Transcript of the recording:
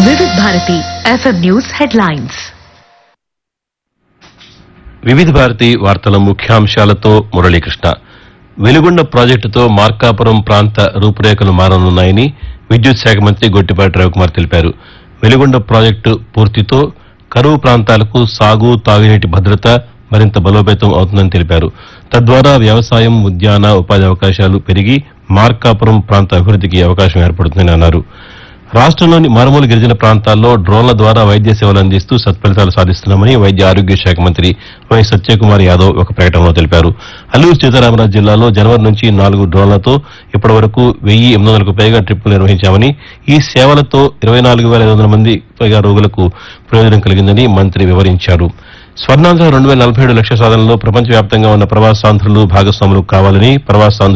వివిధ Bharati FM news headlines వివిధ భారతి వార్తల ముఖ్యాంశాలతో మురళీకృష్ణ వెలుగొండ ప్రాజెక్టుతో మార్కాపురం ప్రాంత రూపురేఖలు మారనున్నాయని విద్యుత్ శాఖ మంత్రి గొట్టిపాటి రవికుమార్ తెలిపారు వెలుగొండ ప్రాజెక్టు పూర్తితో కరువు ప్రాంతాలకు సాగు తాగునీటి భద్రత మరింత బలోపేతం అవుతుందని తెలిపారు తద్వారా వ్యవసాయం ఉద్యాన ఉపాధి అవకాశాలు పెరిగి మార్కాపురం ప్రాంత అభివృద్ధికి అవకాశం ఏర్పడుతుందని అన్నారు రాష్ట్రంలోని మారుమూల గిరిజన ప్రాంతాల్లో డ్రోన్ల ద్వారా వైద్య సేవలు అందిస్తూ సత్ఫలితాలు సాధిస్తున్నామని వైద్య ఆరోగ్య శాఖ మంత్రి వై సత్యకుమార్ యాదవ్ ఒక ప్రకటనలో తెలిపారు అల్లూరు సీతారామరాజు జిల్లాలో జనవరి నుంచి నాలుగు డ్రోన్లతో ఇప్పటి వరకు వెయ్యి ఎనిమిది వందలకు పైగా ట్రిప్పులు నిర్వహించామని ఈ సేవలతో ఇరవై నాలుగు వేల ఐదు వందల మంది పైగా రోగులకు ప్రయోజనం కలిగిందని మంత్రి వివరించారు స్వర్ణాంధ్ర రెండు వేల నలభై ఏడు లక్ష సాధనలో ప్రపంచవ్యాప్తంగా ఉన్న ప్రవాసాంధ్రులు భాగస్వాములు కావాలని ప్రవాసాంధ్రులు